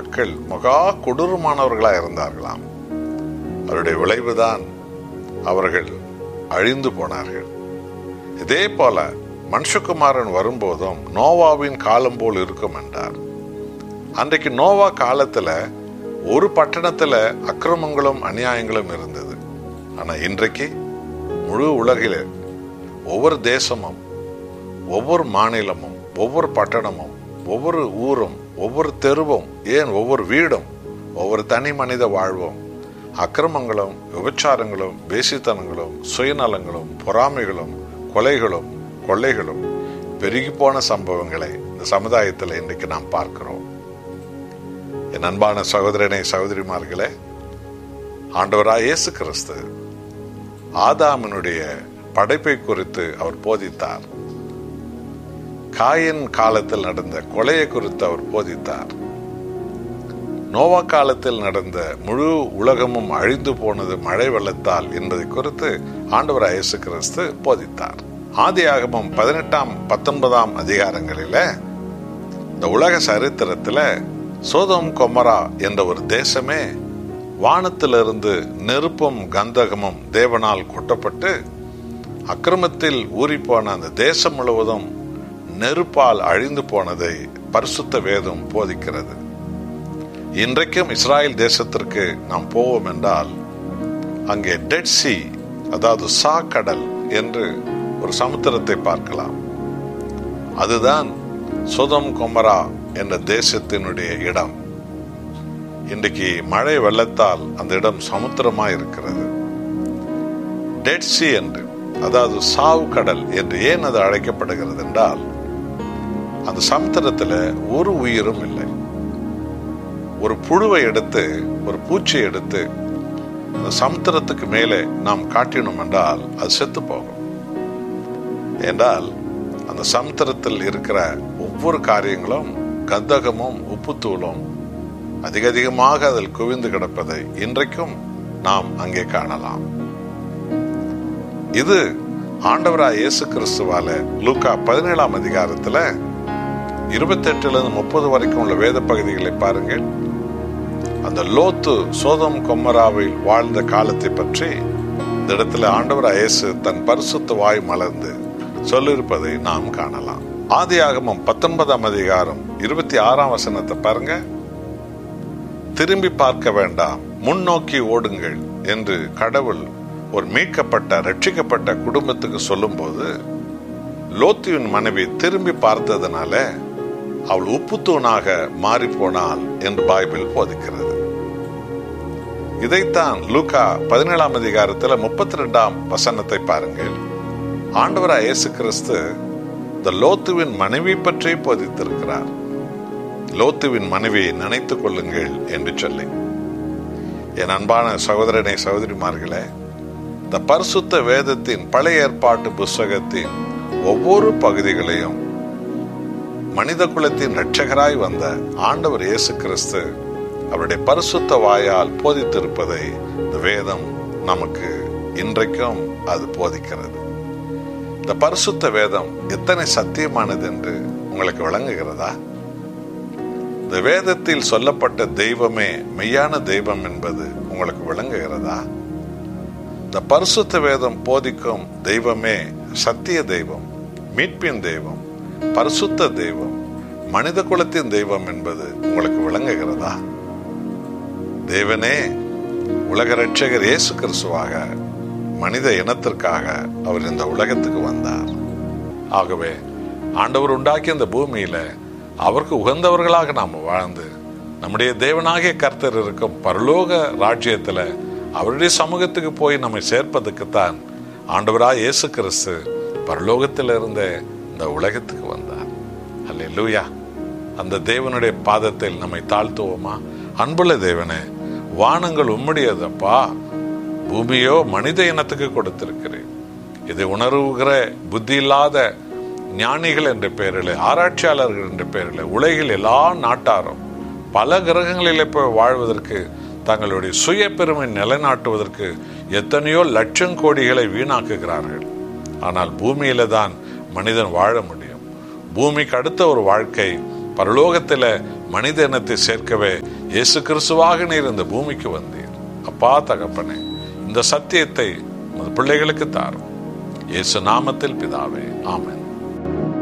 மக்கள் மகா கொடூரமானவர்களாக இருந்தார்களாம் அவருடைய விளைவுதான் அவர்கள் அழிந்து போனார்கள் இதே போல மனுஷகுமாரன் வரும்போதும் நோவாவின் காலம் போல் இருக்கும் என்றார் அன்றைக்கு நோவா காலத்துல ஒரு பட்டணத்துல அக்கிரமங்களும் அநியாயங்களும் இருந்தது ஆனா இன்றைக்கு முழு உலகில ஒவ்வொரு தேசமும் ஒவ்வொரு மாநிலமும் ஒவ்வொரு பட்டணமும் ஒவ்வொரு ஊரும் ஒவ்வொரு தெருவும் ஏன் ஒவ்வொரு வீடும் ஒவ்வொரு தனி மனித வாழ்வும் அக்கிரமங்களும் விபச்சாரங்களும் பேசித்தனங்களும் சுயநலங்களும் பொறாமைகளும் கொலைகளும் கொள்ளைகளும் பெருகி போன சம்பவங்களை இந்த சமுதாயத்தில் இன்றைக்கு நாம் பார்க்கிறோம் என் அன்பான சகோதரனை சகோதரிமார்களே ஆண்டவராய் இயேசு கிறிஸ்து ஆதாமினுடைய படைப்பை குறித்து அவர் போதித்தார் காயின் காலத்தில் நடந்த கொலையை குறித்து அவர் போதித்தார் நோவா காலத்தில் நடந்த முழு உலகமும் அழிந்து போனது மழை வெள்ளத்தால் என்பதை குறித்து ஆண்டவர் இயேசு கிறிஸ்து போதித்தார் ஆதி ஆகமம் பதினெட்டாம் பத்தொன்பதாம் அதிகாரங்களில இந்த உலக சரித்திரத்துல சோதம் கொமரா என்ற ஒரு தேசமே வானத்திலிருந்து நெருப்பும் கந்தகமும் தேவனால் கொட்டப்பட்டு அக்கிரமத்தில் ஊறிப்போன அந்த தேசம் முழுவதும் நெருப்பால் அழிந்து போனதை பரிசுத்த வேதம் போதிக்கிறது இன்றைக்கும் இஸ்ராயல் தேசத்திற்கு நாம் போவோம் என்றால் அங்கே டெட் சி அதாவது சா கடல் என்று ஒரு சமுத்திரத்தை பார்க்கலாம் அதுதான் சுதம் கொமரா என்ற தேசத்தினுடைய இடம் இன்றைக்கு மழை வெள்ளத்தால் அந்த இடம் சமுத்திரமா இருக்கிறது டெட் சி என்று அதாவது சாவு கடல் என்று ஏன் அது அழைக்கப்படுகிறது என்றால் அந்த சமுத்திரத்துல ஒரு உயிரும் இல்லை ஒரு புழுவை எடுத்து ஒரு பூச்சியை எடுத்து அந்த சமுத்திரத்துக்கு மேலே நாம் காட்டினோம் என்றால் அது செத்து போகும் என்றால் அந்த சமுத்திரத்தில் இருக்கிற ஒவ்வொரு காரியங்களும் கந்தகமும் உப்புத்தூளும் அதிக அதிகமாக அதில் குவிந்து கிடப்பதை இன்றைக்கும் நாம் அங்கே காணலாம் இது ஆண்டவராய் இயேசு கிறிஸ்துவால லூக்கா பதினேழாம் அதிகாரத்துல இருபத்தி எட்டுல இருந்து முப்பது வரைக்கும் உள்ள வேத பகுதிகளை பாருங்கள் அந்த லோத்து சோதம் கொம்மராவில் வாழ்ந்த காலத்தை பற்றி இந்த இடத்துல ஆண்டவர் இயேசு தன் பரிசுத்த வாய் மலர்ந்து சொல்லியிருப்பதை நாம் காணலாம் ஆதி ஆகமம் பத்தொன்பதாம் அதிகாரம் இருபத்தி ஆறாம் வசனத்தை பாருங்க திரும்பி பார்க்க வேண்டாம் முன்னோக்கி ஓடுங்கள் என்று கடவுள் ஒரு மீட்கப்பட்ட ரட்சிக்கப்பட்ட குடும்பத்துக்கு சொல்லும்போது லோத்தியின் மனைவி திரும்பி பார்த்ததுனால அவள் உப்புத்தூணாக மாறி போனாள் என்று பைபிள் போதிக்கிறது இதைத்தான் லூகா பதினேழாம் அதிகாரத்தில் முப்பத்தி ரெண்டாம் வசனத்தை பாருங்கள் ஆண்டவரா இயேசு கிறிஸ்து இந்த லோத்துவின் மனைவி பற்றி போதித்திருக்கிறார் லோத்துவின் மனைவியை நினைத்துக் கொள்ளுங்கள் என்று சொல்லி என் அன்பான சகோதரனை சகோதரிமார்களே இந்த பரிசுத்த வேதத்தின் பழைய ஏற்பாட்டு புஸ்தகத்தின் ஒவ்வொரு பகுதிகளையும் மனித குலத்தின் இரட்சகராய் வந்த ஆண்டவர் இயேசு கிறிஸ்து அவருடைய பரிசுத்த வாயால் போதித்திருப்பதை இந்த வேதம் நமக்கு இன்றைக்கும் அது போதிக்கிறது இந்த பரிசுத்த வேதம் எத்தனை சத்தியமானது என்று உங்களுக்கு விளங்குகிறதா இந்த வேதத்தில் சொல்லப்பட்ட தெய்வமே மெய்யான தெய்வம் என்பது உங்களுக்கு விளங்குகிறதா இந்த பரிசுத்த வேதம் போதிக்கும் தெய்வமே சத்திய தெய்வம் மீட்பின் தெய்வம் பரிசுத்த தெய்வம் மனித குலத்தின் தெய்வம் என்பது உங்களுக்கு விளங்குகிறதா தேவனே உலக ரட்சகர் இயேசு கிறிஸ்துவாக மனித இனத்திற்காக அவர் இந்த உலகத்துக்கு வந்தார் ஆகவே ஆண்டவர் உண்டாக்கிய இந்த பூமியில அவருக்கு உகந்தவர்களாக நாம் வாழ்ந்து நம்முடைய தேவனாகிய கர்த்தர் இருக்கும் பரலோக ராஜ்யத்துல அவருடைய சமூகத்துக்கு போய் நம்மை சேர்ப்பதற்குத்தான் ஆண்டவராய் இயேசு கிறிஸ்து பரலோகத்திலிருந்த இந்த உலகத்துக்கு வந்தார் அல்ல லூயா அந்த தேவனுடைய பாதத்தில் நம்மை தாழ்த்துவோமா அன்புள்ள தேவனே வானங்கள் உம்முடையதப்பா பூமியோ மனித இனத்துக்கு கொடுத்திருக்கிறேன் இதை உணர்வுகிற புத்தி இல்லாத ஞானிகள் என்ற பெயரில் ஆராய்ச்சியாளர்கள் என்ற பெயரில் உலகில் எல்லா நாட்டாரும் பல கிரகங்களில் போய் வாழ்வதற்கு தங்களுடைய சுய பெருமை நிலைநாட்டுவதற்கு எத்தனையோ லட்சம் கோடிகளை வீணாக்குகிறார்கள் ஆனால் பூமியில தான் மனிதன் வாழ முடியும் பூமிக்கு அடுத்த ஒரு வாழ்க்கை பரலோகத்தில் மனித இனத்தை சேர்க்கவே இயேசு கிறிஸ்துவாக நீர் இந்த பூமிக்கு வந்தீர் அப்பா தகப்பனே இந்த சத்தியத்தை உமது பிள்ளைகளுக்கு தாரும் இயேசு நாமத்தில் பிதாவே ஆமென்